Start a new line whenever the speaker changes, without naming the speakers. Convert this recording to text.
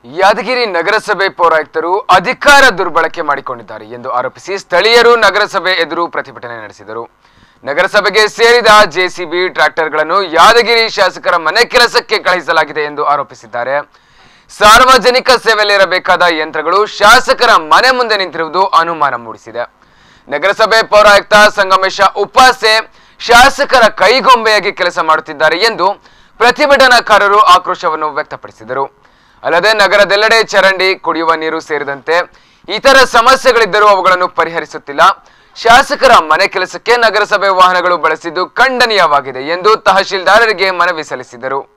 ಯಾದಗಿರಿ ನಗರಸಭೆ ಪೌರಾಯುಕ್ತರು ಅಧಿಕಾರ ದುರ್ಬಳಕೆ ಮಾಡಿಕೊಂಡಿದ್ದಾರೆ ಎಂದು ಆರೋಪಿಸಿ ಸ್ಥಳೀಯರು ನಗರಸಭೆ ಎದುರು ಪ್ರತಿಭಟನೆ ನಡೆಸಿದರು ನಗರಸಭೆಗೆ ಸೇರಿದ ಜೆಸಿಬಿ ಟ್ರ್ಯಾಕ್ಟರ್ಗಳನ್ನು ಯಾದಗಿರಿ ಶಾಸಕರ ಮನೆ ಕೆಲಸಕ್ಕೆ ಕಳುಹಿಸಲಾಗಿದೆ ಎಂದು ಆರೋಪಿಸಿದ್ದಾರೆ ಸಾರ್ವಜನಿಕ ಸೇವೆಯಲ್ಲಿರಬೇಕಾದ ಯಂತ್ರಗಳು ಶಾಸಕರ ಮನೆ ಮುಂದೆ ನಿಂತಿರುವುದು ಅನುಮಾನ ಮೂಡಿಸಿದೆ ನಗರಸಭೆ ಪೌರಾಯುಕ್ತ ಸಂಗಮೇಶ ಉಪಾಸೆ ಶಾಸಕರ ಕೈಗೊಂಬೆಯಾಗಿ ಕೆಲಸ ಮಾಡುತ್ತಿದ್ದಾರೆ ಎಂದು ಪ್ರತಿಭಟನಾಕಾರರು ಆಕ್ರೋಶವನ್ನು ವ್ಯಕ್ತಪಡಿಸಿದರು ಅಲ್ಲದೆ ನಗರದೆಲ್ಲೆಡೆ ಚರಂಡಿ ಕುಡಿಯುವ ನೀರು ಸೇರಿದಂತೆ ಇತರ ಸಮಸ್ಯೆಗಳಿದ್ದರೂ ಅವುಗಳನ್ನು ಪರಿಹರಿಸುತ್ತಿಲ್ಲ ಶಾಸಕರ ಮನೆ ಕೆಲಸಕ್ಕೆ ನಗರಸಭೆ ವಾಹನಗಳು ಬಳಸಿದ್ದು ಖಂಡನೀಯವಾಗಿದೆ ಎಂದು ತಹಶೀಲ್ದಾರರಿಗೆ ಮನವಿ ಸಲ್ಲಿಸಿದರು